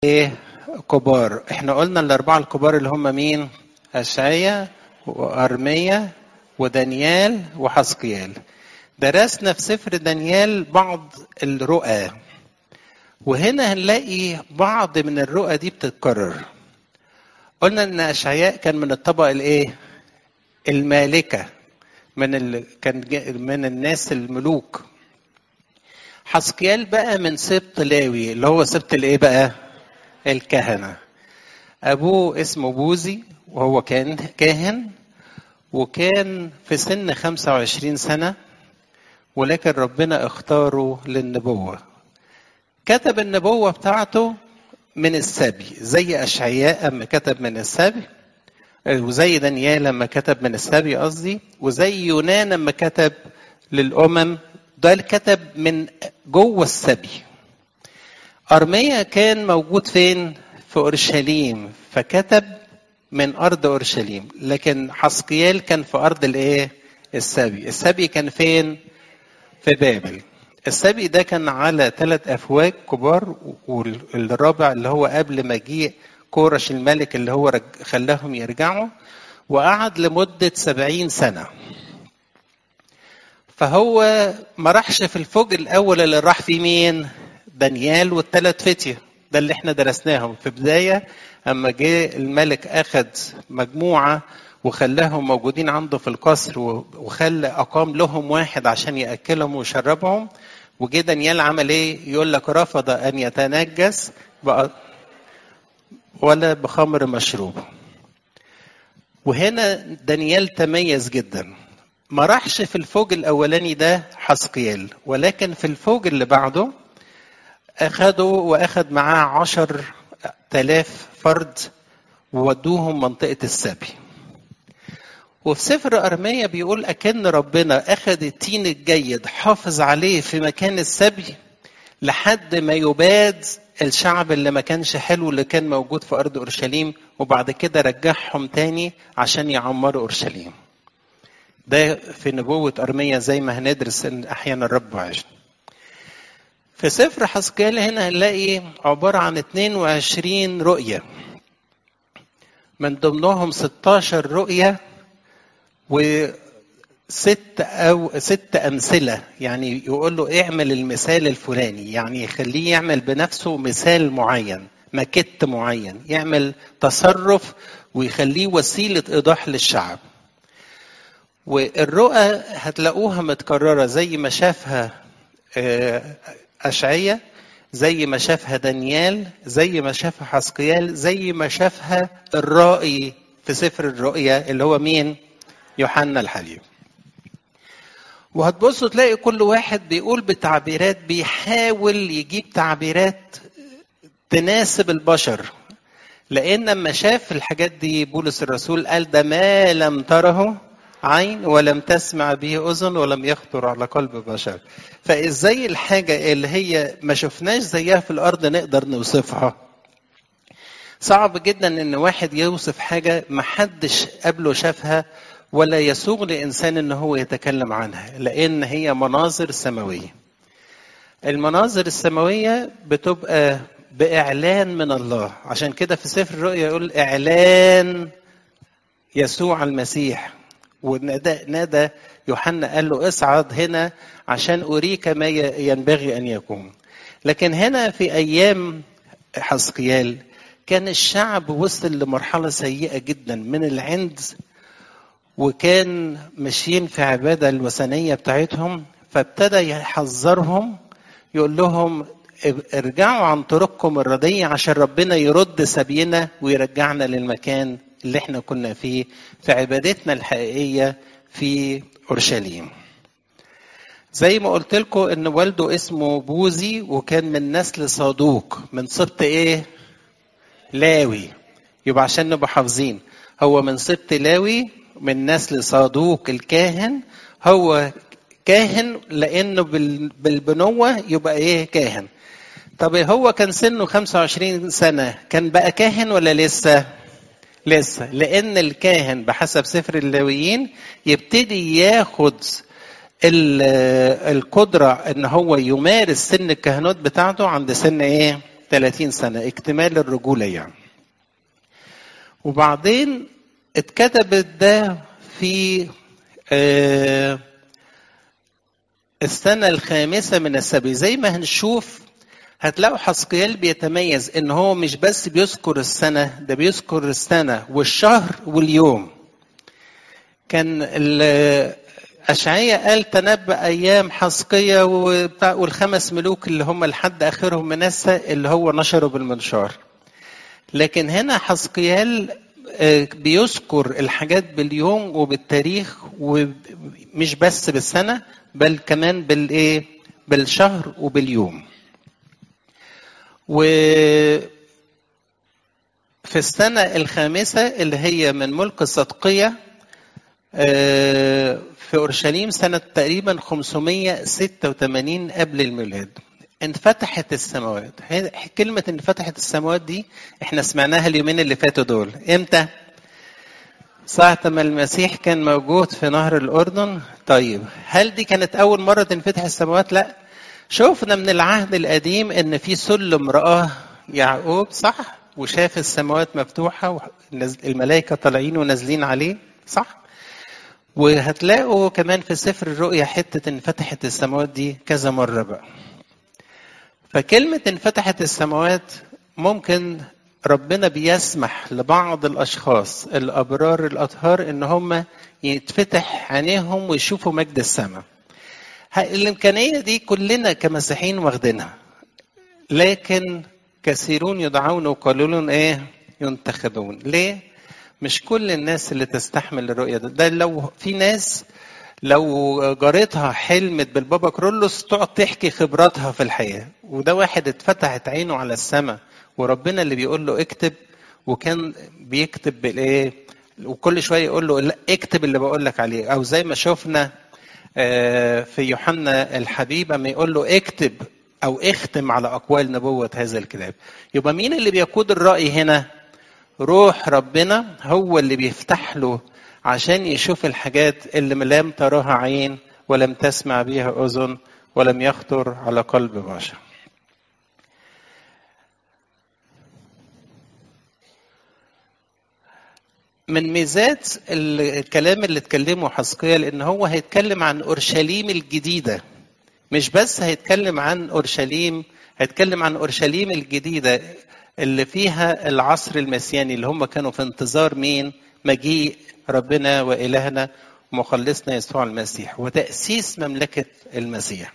ايه كبار احنا قلنا الاربعه الكبار اللي هم مين اشعيا وارميا ودانيال وحسقيال درسنا في سفر دانيال بعض الرؤى وهنا هنلاقي بعض من الرؤى دي بتتكرر قلنا ان اشعياء كان من الطبقه الايه المالكه من ال... كان من الناس الملوك حسقيال بقى من سبط لاوي اللي هو سبط الايه بقى الكهنه ابوه اسمه بوزي وهو كان كاهن وكان في سن 25 سنه ولكن ربنا اختاره للنبوه كتب النبوه بتاعته من السبي زي اشعياء اما كتب من السبي وزي دانيال لما كتب من السبي قصدي وزي يونان لما كتب للامم ده كتب من جوه السبي ارميا كان موجود فين في اورشليم فكتب من ارض اورشليم لكن حسقيال كان في ارض الايه السبي السبي كان فين في بابل السبي ده كان على ثلاث افواج كبار والرابع اللي هو قبل مجيء كورش الملك اللي هو خلاهم يرجعوا وقعد لمدة سبعين سنة فهو ما راحش في الفوج الأول اللي راح فيه مين دانيال والثلاث فتية ده اللي احنا درسناهم في بداية أما جه الملك أخذ مجموعة وخلاهم موجودين عنده في القصر وخلى أقام لهم واحد عشان يأكلهم ويشربهم وجه دانيال عمل ايه؟ يقول لك رفض ان يتنجس ولا بخمر مشروب. وهنا دانيال تميز جدا. ما راحش في الفوج الاولاني ده حسقيال ولكن في الفوج اللي بعده اخدوا واخد معاه عشر تلاف فرد وودوهم منطقة السبي وفي سفر أرمية بيقول أكن ربنا أخذ التين الجيد حافظ عليه في مكان السبي لحد ما يباد الشعب اللي ما كانش حلو اللي كان موجود في أرض أورشليم وبعد كده رجعهم تاني عشان يعمروا أورشليم ده في نبوة أرمية زي ما هندرس إن أحيانا الرب وعشنا في سفر حسكال هنا هنلاقي عبارة عن 22 رؤية من ضمنهم 16 رؤية وست أو ست أمثلة يعني يقول له اعمل المثال الفلاني يعني يخليه يعمل بنفسه مثال معين ماكيت معين يعمل تصرف ويخليه وسيلة إيضاح للشعب والرؤى هتلاقوها متكررة زي ما شافها أشعية زي ما شافها دانيال زي ما شافها حسقيال زي ما شافها الرائي في سفر الرؤيا اللي هو مين؟ يوحنا الحليم. وهتبصوا تلاقي كل واحد بيقول بتعبيرات بيحاول يجيب تعبيرات تناسب البشر لان لما شاف الحاجات دي بولس الرسول قال ده ما لم تره عين ولم تسمع به اذن ولم يخطر على قلب بشر فازاي الحاجه اللي هي ما شفناش زيها في الارض نقدر نوصفها صعب جدا ان واحد يوصف حاجه ما حدش قبله شافها ولا يسوغ لانسان ان هو يتكلم عنها لان هي مناظر سماويه المناظر السماويه بتبقى باعلان من الله عشان كده في سفر الرؤيا يقول اعلان يسوع المسيح ونادى نادى يوحنا قال له اصعد هنا عشان اريك ما ينبغي ان يكون لكن هنا في ايام حسقيال كان الشعب وصل لمرحله سيئه جدا من العند وكان ماشيين في عباده الوثنيه بتاعتهم فابتدى يحذرهم يقول لهم ارجعوا عن طرقكم الردية عشان ربنا يرد سبينا ويرجعنا للمكان اللي احنا كنا فيه في عبادتنا الحقيقية في أورشليم زي ما قلت لكم ان والده اسمه بوزي وكان من نسل صادوق من سبط ايه لاوي يبقى عشان نبقى حافظين هو من سبط لاوي من نسل صادوق الكاهن هو كاهن لانه بالبنوه يبقى ايه كاهن طب هو كان سنه 25 سنه كان بقى كاهن ولا لسه لسه لان الكاهن بحسب سفر اللاويين يبتدي ياخد القدره ان هو يمارس سن الكهنوت بتاعته عند سن ايه 30 سنة اكتمال الرجولة يعني وبعدين اتكتبت ده في آه السنة الخامسة من السبي زي ما هنشوف هتلاقوا حسقيال بيتميز ان هو مش بس بيذكر السنة ده بيذكر السنة والشهر واليوم كان أشعية قال تنبأ أيام حسقية والخمس ملوك اللي هم لحد آخرهم منسى اللي هو نشروا بالمنشار لكن هنا حسقيال بيذكر الحاجات باليوم وبالتاريخ ومش بس بالسنة بل كمان بالإيه بالشهر وباليوم و في السنة الخامسة اللي هي من ملك الصدقية في أورشليم سنة تقريبا 586 قبل الميلاد انفتحت السماوات كلمة انفتحت السماوات دي احنا سمعناها اليومين اللي فاتوا دول امتى؟ ساعة ما المسيح كان موجود في نهر الأردن طيب هل دي كانت أول مرة تنفتح السماوات؟ لا شوفنا من العهد القديم إن في سلم رآه يعقوب صح؟ وشاف السماوات مفتوحة والملائكة طالعين ونازلين عليه صح؟ وهتلاقوا كمان في سفر الرؤيا حتة انفتحت السماوات دي كذا مرة بقى فكلمة انفتحت السماوات ممكن ربنا بيسمح لبعض الأشخاص الأبرار الأطهار إن هم يتفتح عينيهم ويشوفوا مجد السماء الإمكانية دي كلنا كمسيحيين واخدينها لكن كثيرون يدعون وقليلون إيه ينتخبون ليه؟ مش كل الناس اللي تستحمل الرؤية ده, ده لو في ناس لو جارتها حلمت بالبابا كرولوس تقعد تحكي خبراتها في الحياة وده واحد اتفتحت عينه على السماء وربنا اللي بيقول له اكتب وكان بيكتب بالايه وكل شويه يقول له لا اكتب اللي بقول لك عليه او زي ما شفنا في يوحنا الحبيب اما يقول له اكتب او اختم على اقوال نبوه هذا الكتاب يبقى مين اللي بيقود الراي هنا روح ربنا هو اللي بيفتح له عشان يشوف الحاجات اللي لم تراها عين ولم تسمع بها اذن ولم يخطر على قلب بشر من ميزات الكلام اللي اتكلمه حسقيال ان هو هيتكلم عن اورشليم الجديده مش بس هيتكلم عن اورشليم هيتكلم عن اورشليم الجديده اللي فيها العصر المسياني اللي هم كانوا في انتظار مين مجيء ربنا والهنا ومخلصنا يسوع المسيح وتاسيس مملكه المسيح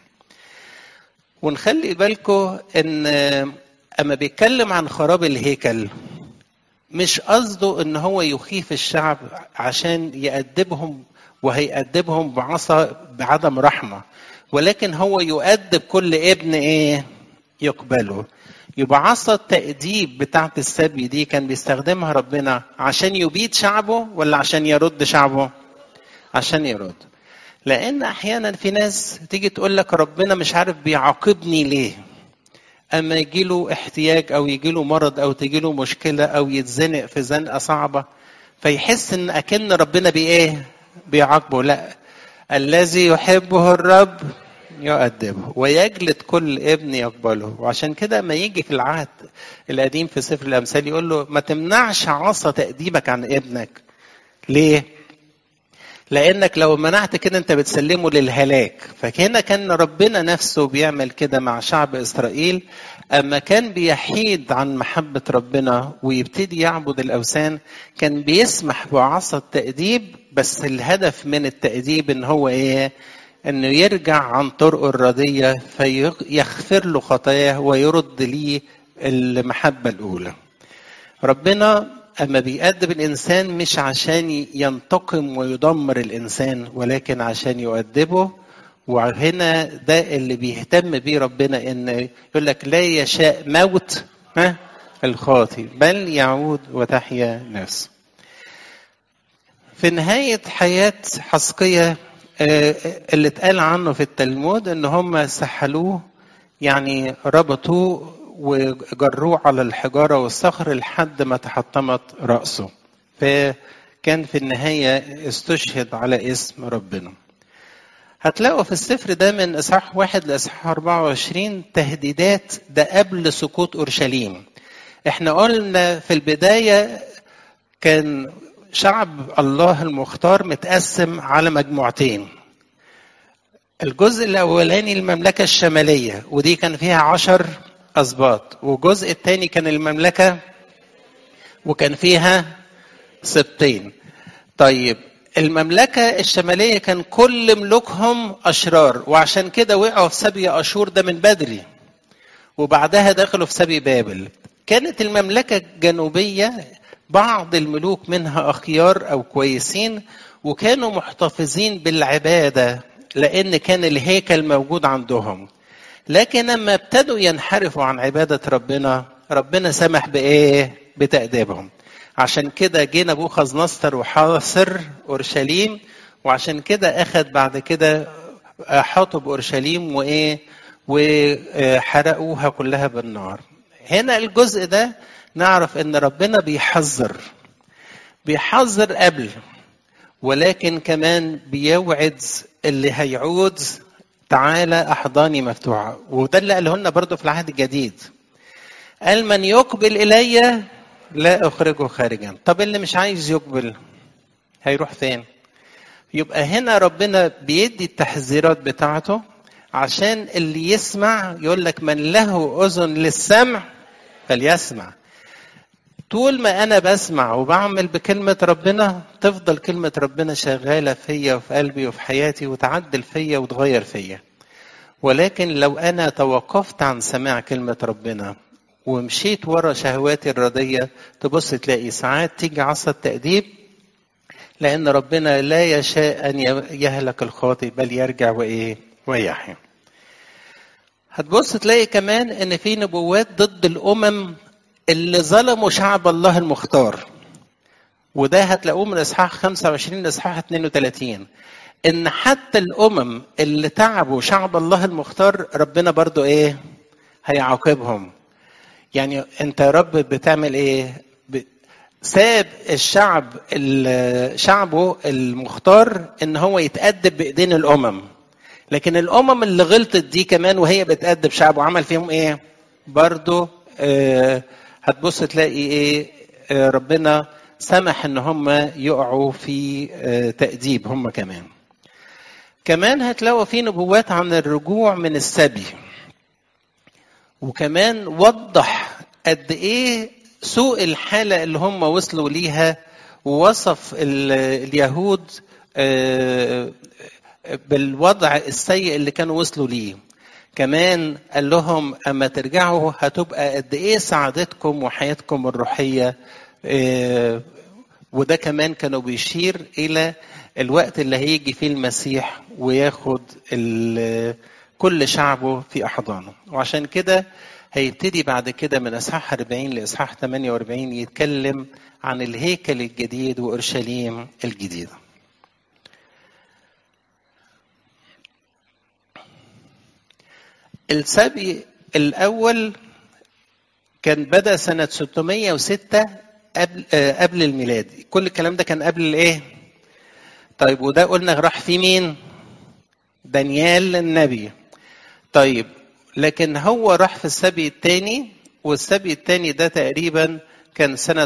ونخلي بالكم ان اما بيتكلم عن خراب الهيكل مش قصده ان هو يخيف الشعب عشان يأدبهم وهيأدبهم بعصا بعدم رحمه ولكن هو يؤدب كل ابن ايه يقبله يبقى عصا التأديب بتاعت السبي دي كان بيستخدمها ربنا عشان يبيد شعبه ولا عشان يرد شعبه عشان يرد لان احيانا في ناس تيجي تقول لك ربنا مش عارف بيعاقبني ليه اما يجي له احتياج او يجي له مرض او تجي له مشكله او يتزنق في زنقه صعبه فيحس ان اكن ربنا بايه بيعاقبه لا الذي يحبه الرب يؤدبه ويجلد كل ابن يقبله وعشان كده ما يجي في العهد القديم في سفر الامثال يقول له ما تمنعش عصا تأديبك عن ابنك ليه لانك لو منعت كده انت بتسلمه للهلاك فهنا كان ربنا نفسه بيعمل كده مع شعب اسرائيل اما كان بيحيد عن محبه ربنا ويبتدي يعبد الاوثان كان بيسمح بعصا التاديب بس الهدف من التاديب ان هو ايه انه يرجع عن طرقه الرديه فيغفر له خطاياه ويرد ليه المحبه الاولى ربنا أما بيأدب الإنسان مش عشان ينتقم ويدمر الإنسان ولكن عشان يؤدبه وهنا ده اللي بيهتم بيه ربنا إن يقول لك لا يشاء موت ها الخاطي بل يعود وتحيا نفسه. في نهاية حياة حسقية اللي اتقال عنه في التلمود إن هم سحلوه يعني ربطوه وجروه على الحجارة والصخر لحد ما تحطمت رأسه فكان في النهاية استشهد على اسم ربنا هتلاقوا في السفر ده من إصحاح واحد لإصحاح 24 تهديدات ده قبل سقوط أورشليم احنا قلنا في البداية كان شعب الله المختار متقسم على مجموعتين الجزء الأولاني المملكة الشمالية ودي كان فيها عشر أسباط والجزء الثاني كان المملكة وكان فيها سبتين طيب المملكة الشمالية كان كل ملوكهم أشرار وعشان كده وقعوا في سبي أشور ده من بدري وبعدها دخلوا في سبي بابل كانت المملكة الجنوبية بعض الملوك منها أخيار أو كويسين وكانوا محتفظين بالعبادة لأن كان الهيكل موجود عندهم لكن لما ابتدوا ينحرفوا عن عبادة ربنا ربنا سمح بإيه؟ بتأديبهم عشان كده جه نبوخذ نصر وحاصر اورشليم وعشان كده اخذ بعد كده حطب اورشليم وايه وحرقوها كلها بالنار هنا الجزء ده نعرف ان ربنا بيحذر بيحذر قبل ولكن كمان بيوعد اللي هيعود تعالى احضاني مفتوحه وده اللي قاله لنا برضه في العهد الجديد قال من يقبل الي لا اخرجه خارجا طب اللي مش عايز يقبل هيروح فين يبقى هنا ربنا بيدي التحذيرات بتاعته عشان اللي يسمع يقول لك من له اذن للسمع فليسمع طول ما انا بسمع وبعمل بكلمه ربنا تفضل كلمه ربنا شغاله فيا وفي قلبي وفي حياتي وتعدل فيا وتغير فيا ولكن لو انا توقفت عن سماع كلمه ربنا ومشيت ورا شهواتي الرضية تبص تلاقي ساعات تيجي عصا التأديب لأن ربنا لا يشاء أن يهلك الخاطئ بل يرجع وإيه ويحيى هتبص تلاقي كمان ان في نبوات ضد الامم اللي ظلموا شعب الله المختار وده هتلاقوه من اصحاح 25 لاصحاح 32 ان حتى الامم اللي تعبوا شعب الله المختار ربنا برضو ايه هيعاقبهم يعني انت يا رب بتعمل ايه ساب الشعب شعبه المختار ان هو يتأدب بايدين الامم لكن الامم اللي غلطت دي كمان وهي بتأدب شعبه عمل فيهم ايه برضه آه هتبص تلاقي ايه آه ربنا سمح ان هم يقعوا في آه تأديب هم كمان كمان هتلاقوا في نبوات عن الرجوع من السبي وكمان وضح قد ايه سوء الحاله اللي هم وصلوا ليها ووصف اليهود بالوضع السيء اللي كانوا وصلوا ليه كمان قال لهم اما ترجعوا هتبقى قد ايه سعادتكم وحياتكم الروحيه وده كمان كانوا بيشير الى الوقت اللي هيجي فيه المسيح وياخد كل شعبه في احضانه وعشان كده هيبتدي بعد كده من اصحاح 40 لاصحاح 48 يتكلم عن الهيكل الجديد واورشليم الجديده السبي الاول كان بدا سنه 606 قبل قبل الميلاد كل الكلام ده كان قبل الايه طيب وده قلنا راح في مين دانيال النبي طيب لكن هو راح في السبي الثاني والسبي الثاني ده تقريبا كان سنة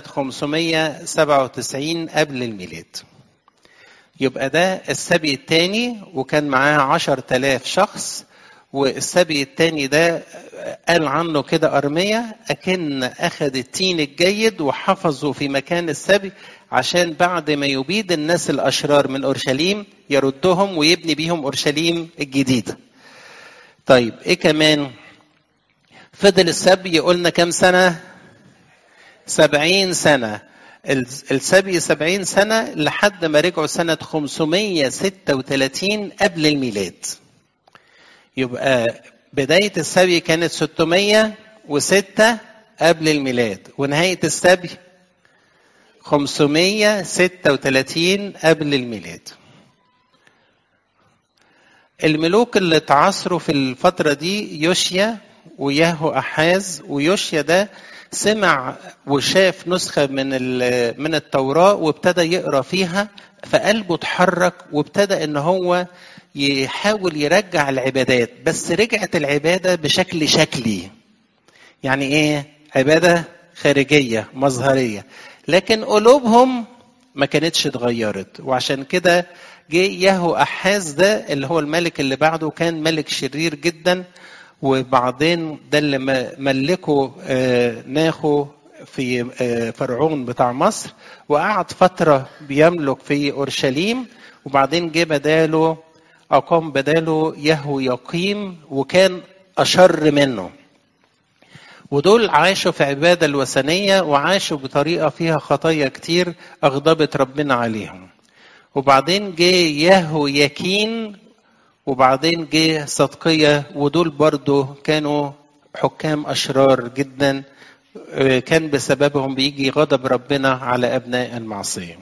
597 قبل الميلاد يبقى ده السبي الثاني وكان معاه عشر تلاف شخص والسبي الثاني ده قال عنه كده أرمية أكن أخذ التين الجيد وحفظه في مكان السبي عشان بعد ما يبيد الناس الأشرار من أورشليم يردهم ويبني بيهم أورشليم الجديدة طيب إيه كمان فضل السبي قلنا كم سنة سبعين سنة السبي سبعين سنة لحد ما رجعوا سنة 536 قبل الميلاد يبقى بداية السبي كانت 606 قبل الميلاد ونهاية السبي 536 قبل الميلاد الملوك اللي تعاصروا في الفترة دي يوشيا وياهو أحاز ويوشيا ده سمع وشاف نسخة من من التوراة وابتدى يقرأ فيها فقلبه اتحرك وابتدى ان هو يحاول يرجع العبادات بس رجعت العبادة بشكل شكلي يعني ايه عبادة خارجية مظهرية لكن قلوبهم ما كانتش اتغيرت وعشان كده جه ياهو أحاز ده اللي هو الملك اللي بعده كان ملك شرير جدا وبعدين ده اللي ملكه ناخو في فرعون بتاع مصر وقعد فترة بيملك في أورشليم وبعدين جه بداله أقام بداله يهو يقيم وكان أشر منه ودول عاشوا في عبادة الوثنية وعاشوا بطريقة فيها خطايا كتير أغضبت ربنا عليهم وبعدين جه يهو يكين وبعدين جه صدقية ودول برضو كانوا حكام أشرار جدا كان بسببهم بيجي غضب ربنا على أبناء المعصية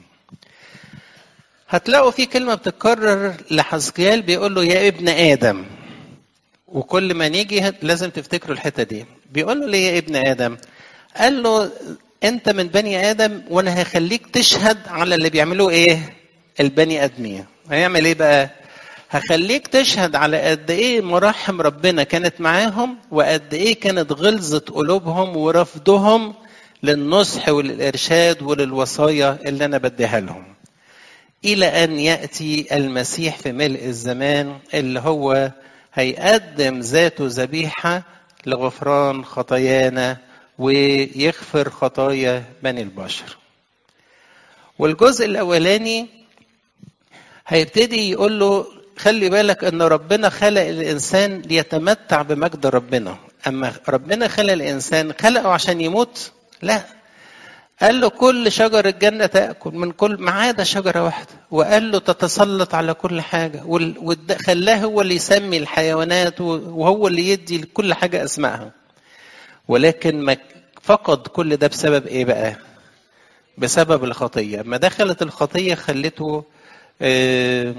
هتلاقوا في كلمة بتتكرر لحزقيال بيقول له يا ابن آدم وكل ما نيجي لازم تفتكروا الحتة دي بيقول له ليه يا ابن آدم قال له أنت من بني آدم وأنا هخليك تشهد على اللي بيعملوه إيه البني آدمية هيعمل إيه بقى هخليك تشهد على قد ايه مراحم ربنا كانت معاهم وقد ايه كانت غلظة قلوبهم ورفضهم للنصح وللإرشاد وللوصايا اللي أنا بديها لهم إلى أن يأتي المسيح في ملء الزمان اللي هو هيقدم ذاته ذبيحة لغفران خطايانا ويغفر خطايا بني البشر والجزء الأولاني هيبتدي يقول له خلي بالك ان ربنا خلق الانسان ليتمتع بمجد ربنا اما ربنا خلق الانسان خلقه عشان يموت لا قال له كل شجر الجنة تأكل من كل ما عدا شجرة واحدة وقال له تتسلط على كل حاجة وخلاه هو اللي يسمي الحيوانات وهو اللي يدي لكل حاجة أسمائها ولكن ما فقد كل ده بسبب إيه بقى؟ بسبب الخطية ما دخلت الخطية خلته آه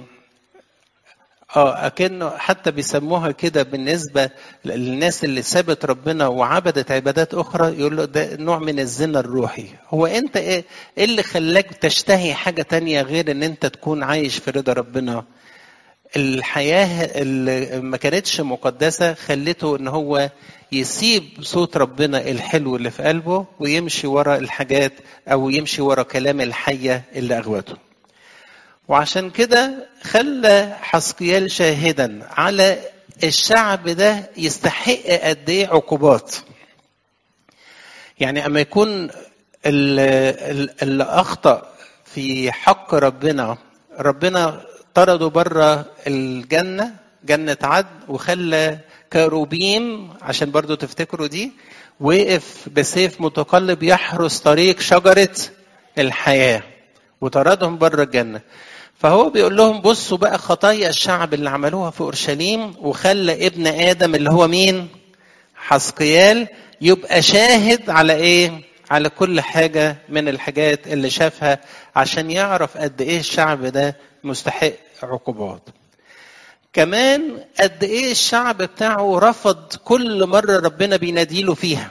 اه اكنه حتى بيسموها كده بالنسبه للناس اللي سابت ربنا وعبدت عبادات اخرى يقول له ده نوع من الزنا الروحي هو انت ايه ايه اللي خلاك تشتهي حاجه تانية غير ان انت تكون عايش في رضا ربنا الحياه اللي ما كانتش مقدسه خلته ان هو يسيب صوت ربنا الحلو اللي في قلبه ويمشي ورا الحاجات او يمشي ورا كلام الحيه اللي اغوته وعشان كده خلى حسقيال شاهدا على الشعب ده يستحق قد ايه عقوبات يعني اما يكون اللي اخطا في حق ربنا ربنا طرده بره الجنه جنه عدن وخلى كروبيم عشان برضو تفتكروا دي وقف بسيف متقلب يحرس طريق شجره الحياه وطردهم بره الجنه فهو بيقول لهم بصوا بقى خطايا الشعب اللي عملوها في اورشليم وخلى ابن ادم اللي هو مين؟ حسقيال يبقى شاهد على ايه؟ على كل حاجه من الحاجات اللي شافها عشان يعرف قد ايه الشعب ده مستحق عقوبات. كمان قد ايه الشعب بتاعه رفض كل مره ربنا بيناديله فيها.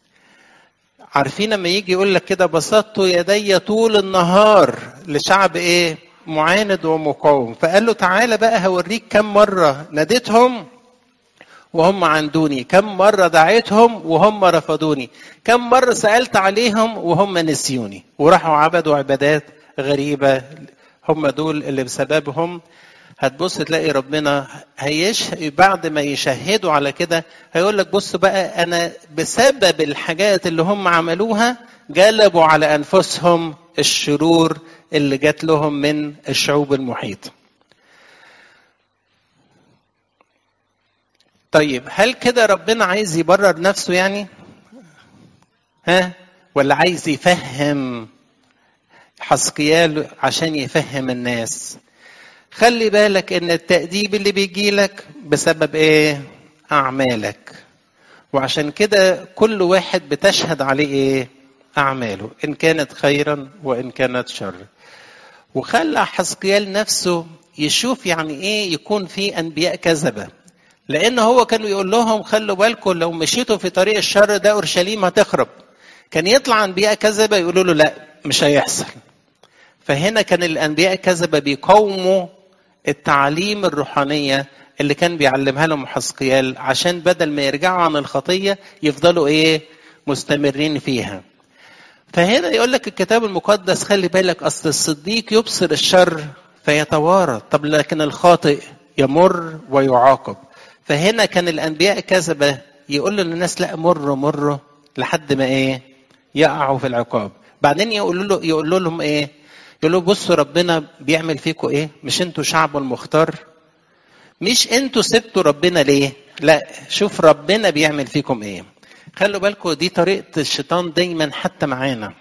عارفين لما يجي يقول لك كده بسطت يدي طول النهار لشعب ايه؟ معاند ومقاوم فقال له تعالى بقى هوريك كم مرة ناديتهم وهم عندوني كم مرة دعيتهم وهم رفضوني كم مرة سألت عليهم وهم نسيوني وراحوا عبدوا عبادات غريبة هم دول اللي بسببهم هتبص تلاقي ربنا هيش بعد ما يشهدوا على كده هيقول لك بص بقى انا بسبب الحاجات اللي هم عملوها جلبوا على انفسهم الشرور اللي جات لهم من الشعوب المحيطة طيب هل كده ربنا عايز يبرر نفسه يعني ها ولا عايز يفهم حسقيال عشان يفهم الناس خلي بالك ان التأديب اللي بيجي لك بسبب ايه اعمالك وعشان كده كل واحد بتشهد عليه ايه اعماله ان كانت خيرا وان كانت شرا وخلى حسقيال نفسه يشوف يعني ايه يكون في انبياء كذبه لان هو كان بيقول لهم خلوا بالكم لو مشيتوا في طريق الشر ده اورشليم هتخرب كان يطلع انبياء كذبه يقولوا له لا مش هيحصل فهنا كان الانبياء كذبه بيقاوموا التعاليم الروحانيه اللي كان بيعلمها لهم حسقيال عشان بدل ما يرجعوا عن الخطيه يفضلوا ايه مستمرين فيها فهنا يقول لك الكتاب المقدس خلي بالك اصل الصديق يبصر الشر فيتوارى طب لكن الخاطئ يمر ويعاقب فهنا كان الانبياء كذبه يقولوا للناس لا مروا مروا لحد ما ايه يقعوا في العقاب بعدين يقولوا له يقولوا لهم ايه يقولوا بصوا ربنا بيعمل فيكم ايه مش انتوا شعب المختار مش انتوا سبتوا ربنا ليه لا شوف ربنا بيعمل فيكم ايه خلوا بالكم دي طريقه الشيطان دايما حتى معانا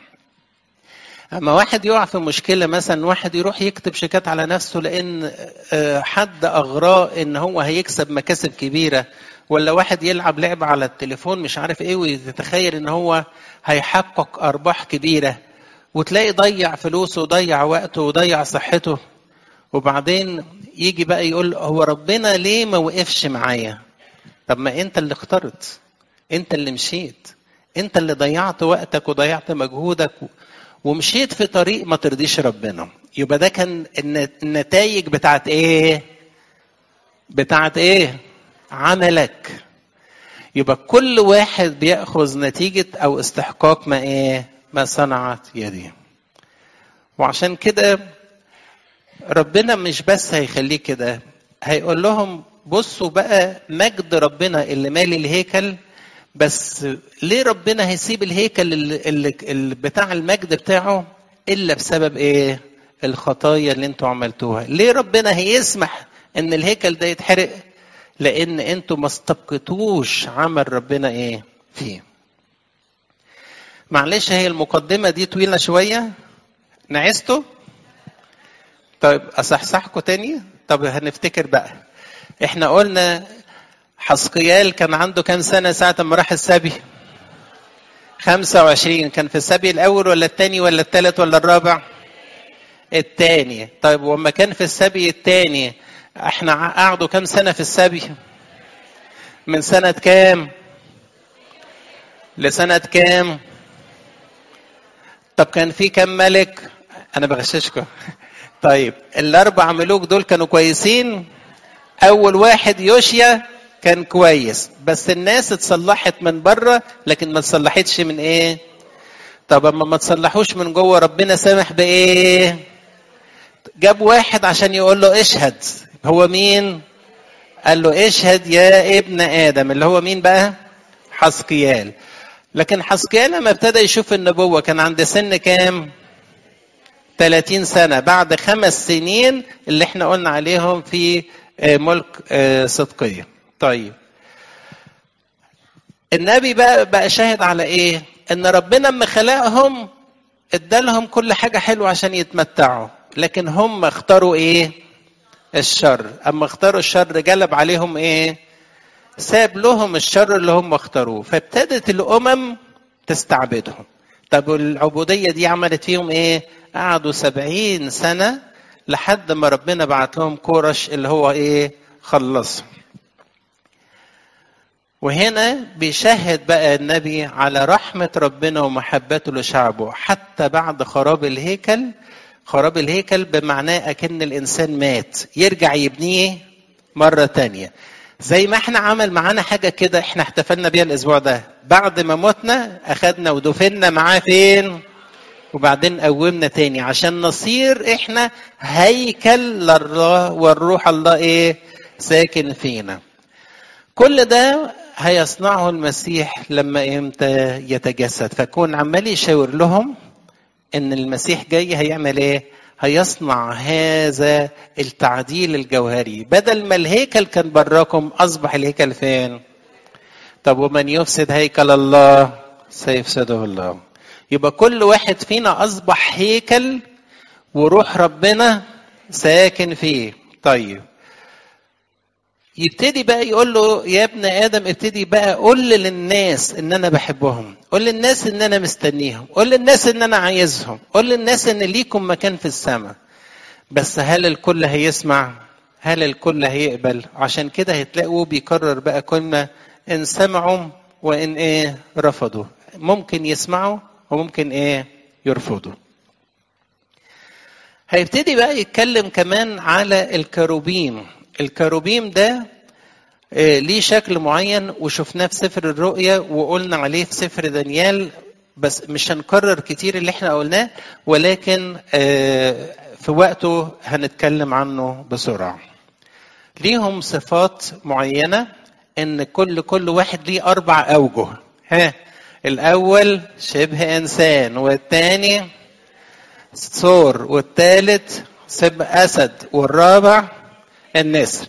اما واحد يقع في مشكله مثلا واحد يروح يكتب شيكات على نفسه لان حد اغراه ان هو هيكسب مكاسب كبيره ولا واحد يلعب لعبه على التليفون مش عارف ايه ويتخيل ان هو هيحقق ارباح كبيره وتلاقي ضيع فلوسه وضيع وقته وضيع صحته وبعدين يجي بقى يقول هو ربنا ليه ما وقفش معايا طب ما انت اللي اخترت انت اللي مشيت انت اللي ضيعت وقتك وضيعت مجهودك ومشيت في طريق ما ترضيش ربنا يبقى ده كان النتائج بتاعت ايه بتاعت ايه عملك يبقى كل واحد بياخذ نتيجه او استحقاق ما ايه ما صنعت يديه وعشان كده ربنا مش بس هيخليه كده هيقول لهم بصوا بقى مجد ربنا اللي مالي الهيكل بس ليه ربنا هيسيب الهيكل اللي, اللي, اللي بتاع المجد بتاعه الا بسبب ايه الخطايا اللي انتوا عملتوها ليه ربنا هيسمح ان الهيكل ده يتحرق لان انتوا ما استبقتوش عمل ربنا ايه فيه معلش هي المقدمة دي طويلة شوية نعسته طيب أصحصحكم تاني طب هنفتكر بقى احنا قلنا حسقيال كان عنده كام سنة ساعة ما راح السبي 25 كان في السبي الأول ولا الثاني ولا الثالث ولا الرابع الثاني طيب وما كان في السبي الثاني احنا قعدوا كام سنة في السبي من سنة كام لسنة كام طب كان في كام ملك انا بغششكم طيب الاربع ملوك دول كانوا كويسين اول واحد يوشيا كان كويس بس الناس اتصلحت من بره لكن ما اتصلحتش من ايه طب اما ما تصلحوش من جوه ربنا سامح بايه جاب واحد عشان يقول له اشهد هو مين قال له اشهد يا ابن ادم اللي هو مين بقى حسقيال لكن حسقيال لما ابتدى يشوف النبوة كان عند سن كام 30 سنة بعد خمس سنين اللي احنا قلنا عليهم في ملك صدقية طيب النبي بقى بقى شاهد على ايه ان ربنا لما خلقهم ادالهم كل حاجة حلوة عشان يتمتعوا لكن هم اختاروا ايه الشر اما اختاروا الشر جلب عليهم ايه ساب لهم الشر اللي هم اختاروه فابتدت الامم تستعبدهم طب العبودية دي عملت فيهم ايه قعدوا سبعين سنة لحد ما ربنا بعت لهم كورش اللي هو ايه خلصهم وهنا بيشهد بقى النبي على رحمة ربنا ومحبته لشعبه حتى بعد خراب الهيكل خراب الهيكل بمعناه أكن الإنسان مات يرجع يبنيه مرة تانية زي ما احنا عمل معانا حاجة كده احنا احتفلنا بيها الأسبوع ده بعد ما متنا أخدنا ودفنا معاه فين وبعدين قومنا تاني عشان نصير احنا هيكل لله والروح الله ايه ساكن فينا كل ده هيصنعه المسيح لما امتى يتجسد فكون عمال يشاور لهم ان المسيح جاي هيعمل ايه هيصنع هذا التعديل الجوهري بدل ما الهيكل كان براكم اصبح الهيكل فين طب ومن يفسد هيكل الله سيفسده الله يبقى كل واحد فينا اصبح هيكل وروح ربنا ساكن فيه طيب يبتدي بقى يقول له يا ابن ادم ابتدي بقى قول للناس ان انا بحبهم قول للناس ان انا مستنيهم قول للناس ان انا عايزهم قول للناس ان ليكم مكان في السماء بس هل الكل هيسمع هل الكل هيقبل عشان كده هتلاقوا بيكرر بقى كلمة إن سمعوا وإن إيه رفضوا ممكن يسمعوا وممكن إيه يرفضوا هيبتدي بقى يتكلم كمان على الكروبيم الكروبيم ده ليه شكل معين وشفناه في سفر الرؤيا وقلنا عليه في سفر دانيال بس مش هنكرر كتير اللي احنا قلناه ولكن في وقته هنتكلم عنه بسرعة ليهم صفات معينة ان كل كل واحد ليه اربع اوجه ها الاول شبه انسان والثاني ثور والثالث سب اسد والرابع النسر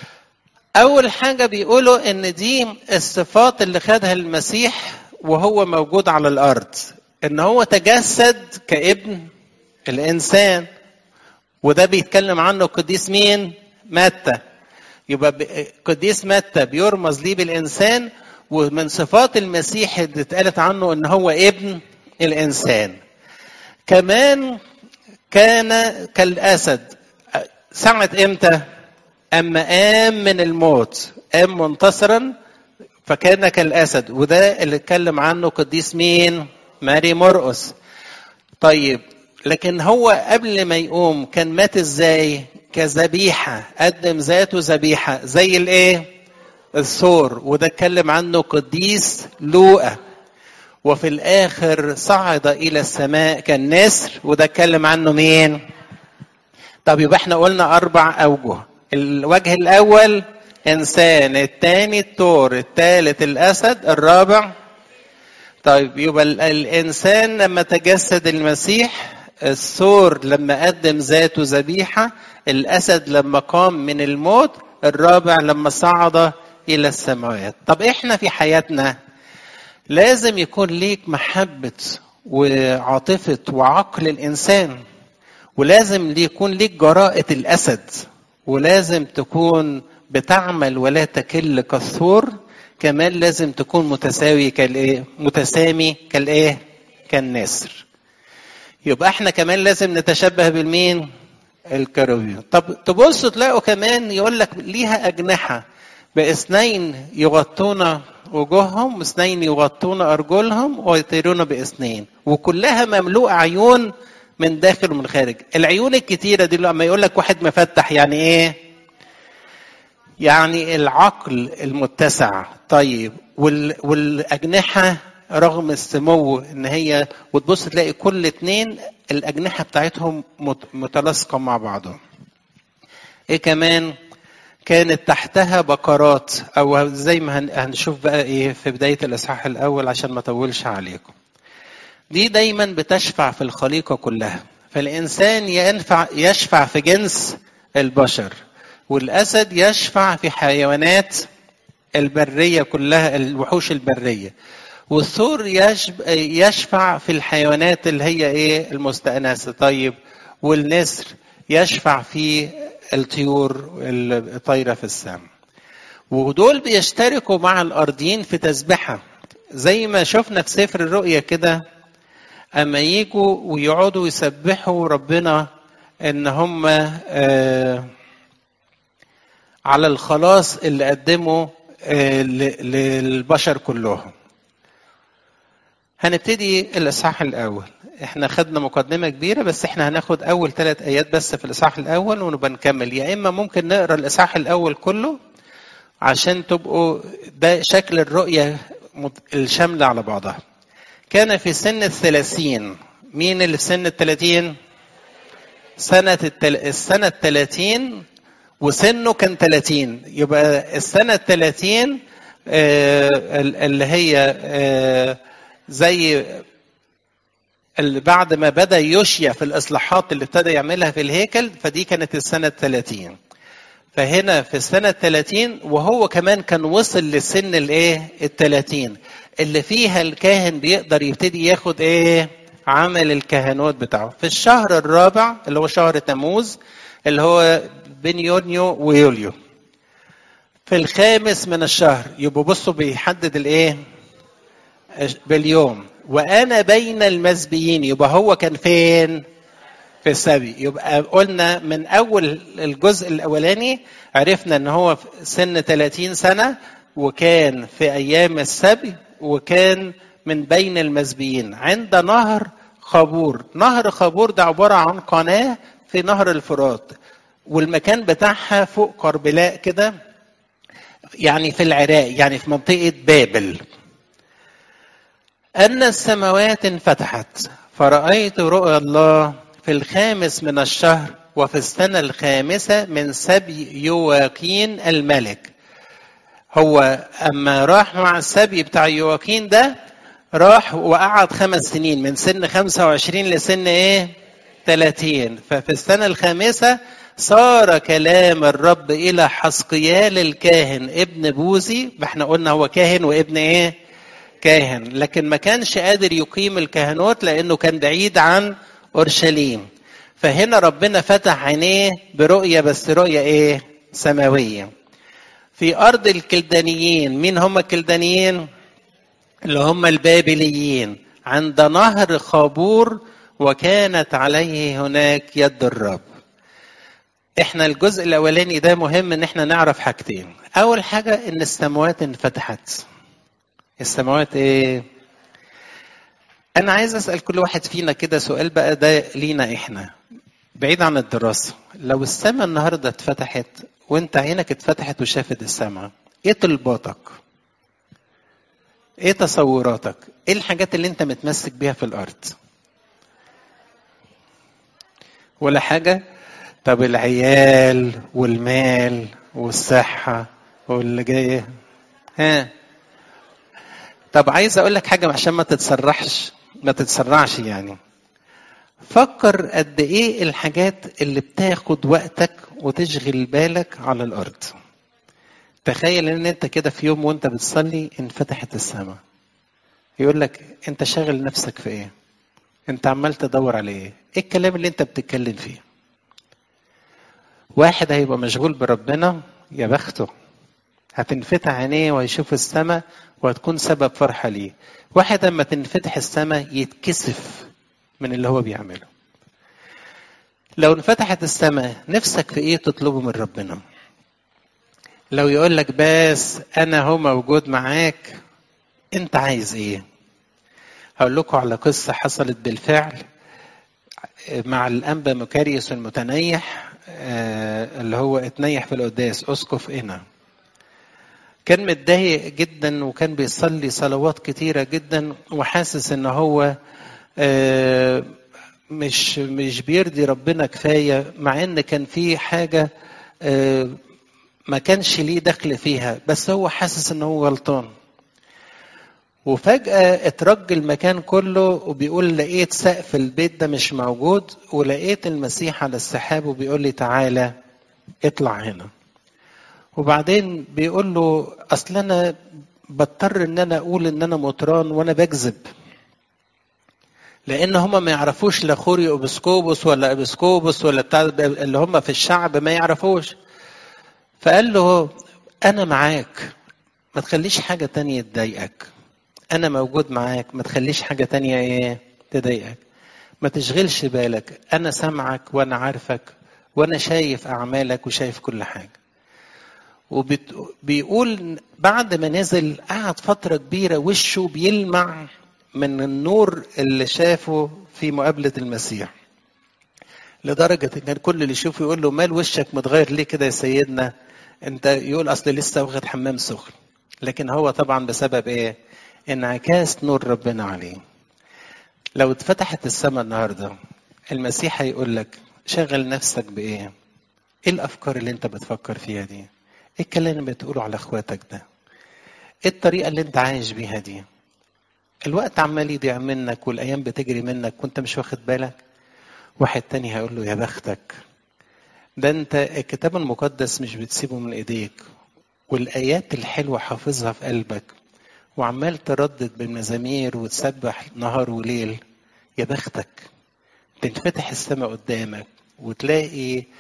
اول حاجه بيقولوا ان دي الصفات اللي خدها المسيح وهو موجود على الارض ان هو تجسد كابن الانسان وده بيتكلم عنه القديس مين متى يبقى قديس متى بيرمز ليه بالانسان ومن صفات المسيح اللي اتقالت عنه ان هو ابن الانسان كمان كان كالاسد ساعة امتى اما قام من الموت قام منتصرا فكان كالاسد وده اللي اتكلم عنه قديس مين ماري مرقس طيب لكن هو قبل ما يقوم كان مات ازاي كذبيحة قدم ذاته ذبيحة زي الايه الثور وده اتكلم عنه قديس لوقا وفي الاخر صعد الى السماء كالنسر وده اتكلم عنه مين طب يبقى احنا قلنا اربع اوجه الوجه الاول انسان الثاني الثور الثالث الاسد الرابع طيب يبقى الانسان لما تجسد المسيح الثور لما قدم ذاته ذبيحه الاسد لما قام من الموت الرابع لما صعد الى السماوات طب احنا في حياتنا لازم يكون ليك محبه وعاطفه وعقل الانسان ولازم يكون ليك جراءه الاسد ولازم تكون بتعمل ولا تكل كالثور كمان لازم تكون متساوي كالايه متسامي كالايه كالنسر يبقى احنا كمان لازم نتشبه بالمين الكروبيم طب تبصوا تلاقوا كمان يقول لك ليها اجنحه باثنين يغطون وجوههم واثنين يغطون ارجلهم ويطيرون باثنين وكلها مملوءه عيون من داخل ومن خارج العيون الكتيره دي لما يقول لك واحد مفتح يعني ايه يعني العقل المتسع طيب وال... والاجنحه رغم السمو ان هي وتبص تلاقي كل اتنين الاجنحه بتاعتهم متلاصقه مع بعضهم ايه كمان كانت تحتها بقرات او زي ما هنشوف بقى ايه في بدايه الاصحاح الاول عشان ما اطولش عليكم دي دايما بتشفع في الخليقه كلها فالانسان ينفع يشفع في جنس البشر والاسد يشفع في حيوانات البريه كلها الوحوش البريه والثور يشفع في الحيوانات اللي هي ايه المستأنسة طيب والنسر يشفع في الطيور الطايرة في السماء ودول بيشتركوا مع الأرضيين في تسبحة زي ما شفنا في سفر الرؤيا كده أما يجوا ويقعدوا يسبحوا ربنا إن هم آه على الخلاص اللي قدمه آه للبشر كلهم هنبتدي الاصحاح الاول احنا خدنا مقدمه كبيره بس احنا هناخد اول ثلاث ايات بس في الاصحاح الاول ونبقى نكمل يا اما ممكن نقرا الاصحاح الاول كله عشان تبقوا ده شكل الرؤيه الشامله على بعضها كان في سن الثلاثين مين اللي في سن الثلاثين سنة التل... السنة الثلاثين وسنه كان ثلاثين يبقى السنة الثلاثين آه اللي هي آه زي اللي بعد ما بدا يشيع في الاصلاحات اللي ابتدى يعملها في الهيكل فدي كانت السنه 30 فهنا في السنه 30 وهو كمان كان وصل لسن الايه ال 30 اللي فيها الكاهن بيقدر يبتدي ياخد ايه عمل الكهنوت بتاعه في الشهر الرابع اللي هو شهر تموز اللي هو بين يونيو ويوليو في الخامس من الشهر يبقوا بصوا بيحدد الايه باليوم وانا بين المسبيين يبقى هو كان فين في السبي يبقى قلنا من اول الجزء الاولاني عرفنا ان هو في سن 30 سنه وكان في ايام السبي وكان من بين المسبيين عند نهر خابور نهر خابور ده عباره عن قناه في نهر الفرات والمكان بتاعها فوق قربلاء كده يعني في العراق يعني في منطقه بابل أن السماوات انفتحت فرأيت رؤيا الله في الخامس من الشهر وفي السنة الخامسة من سبي يواقين الملك هو أما راح مع السبي بتاع يواقين ده راح وقعد خمس سنين من سن 25 لسن ايه 30 ففي السنة الخامسة صار كلام الرب إلى حسقيال الكاهن ابن بوزي احنا قلنا هو كاهن وابن ايه كاهن لكن ما كانش قادر يقيم الكهنوت لانه كان بعيد عن اورشليم فهنا ربنا فتح عينيه برؤيه بس رؤيه ايه سماويه في ارض الكلدانيين مين هم الكلدانيين اللي هم البابليين عند نهر خابور وكانت عليه هناك يد الرب احنا الجزء الاولاني ده مهم ان احنا نعرف حاجتين اول حاجه ان السماوات انفتحت السماوات ايه انا عايز اسال كل واحد فينا كده سؤال بقى ده لينا احنا بعيد عن الدراسه لو السماء النهارده اتفتحت وانت عينك اتفتحت وشافت السماء ايه طلباتك ايه تصوراتك ايه الحاجات اللي انت متمسك بيها في الارض ولا حاجه طب العيال والمال والصحه واللي جاي ها طب عايز اقول لك حاجه عشان ما تتسرحش ما تتسرعش يعني فكر قد ايه الحاجات اللي بتاخد وقتك وتشغل بالك على الارض تخيل ان انت كده في يوم وانت بتصلي انفتحت السماء يقول لك انت شاغل نفسك في ايه انت عمال تدور على ايه ايه الكلام اللي انت بتتكلم فيه واحد هيبقى مشغول بربنا يا بخته هتنفتح عينيه ويشوف السماء وهتكون سبب فرحة ليه واحد لما تنفتح السماء يتكسف من اللي هو بيعمله لو انفتحت السماء نفسك في ايه تطلبه من ربنا لو يقول لك بس انا هو موجود معاك انت عايز ايه هقول لكم على قصة حصلت بالفعل مع الأنبا مكاريوس المتنيح اللي هو اتنيح في القداس أسقف إنا كان متضايق جدا وكان بيصلي صلوات كتيرة جدا وحاسس ان هو مش مش بيرضي ربنا كفاية مع ان كان في حاجة ما كانش ليه دخل فيها بس هو حاسس ان هو غلطان وفجأة اترج المكان كله وبيقول لقيت سقف البيت ده مش موجود ولقيت المسيح على السحاب وبيقول لي تعالى اطلع هنا وبعدين بيقول له اصل انا بضطر ان انا اقول ان انا مطران وانا بكذب لان هم ما يعرفوش لا خوري ابسكوبوس ولا ابسكوبوس ولا بتاع اللي هم في الشعب ما يعرفوش فقال له انا معاك ما تخليش حاجه تانية تضايقك انا موجود معاك ما تخليش حاجه تانية ايه تضايقك ما تشغلش بالك انا سامعك وانا عارفك وانا شايف اعمالك وشايف كل حاجه وبيقول بعد ما نزل قعد فترة كبيرة وشه بيلمع من النور اللي شافه في مقابلة المسيح لدرجة ان كل اللي يشوفه يقول له مال وشك متغير ليه كده يا سيدنا انت يقول اصل لسه واخد حمام سخن لكن هو طبعا بسبب ايه انعكاس نور ربنا عليه لو اتفتحت السماء النهارده المسيح هيقول لك شغل نفسك بايه ايه الافكار اللي انت بتفكر فيها دي ايه الكلام اللي بتقوله على اخواتك ده ايه الطريقه اللي انت عايش بيها دي الوقت عمال يضيع منك والايام بتجري منك وانت مش واخد بالك واحد تاني هيقول له يا بختك ده انت الكتاب المقدس مش بتسيبه من ايديك والايات الحلوه حافظها في قلبك وعمال تردد بالمزامير وتسبح نهار وليل يا بختك تنفتح السماء قدامك وتلاقي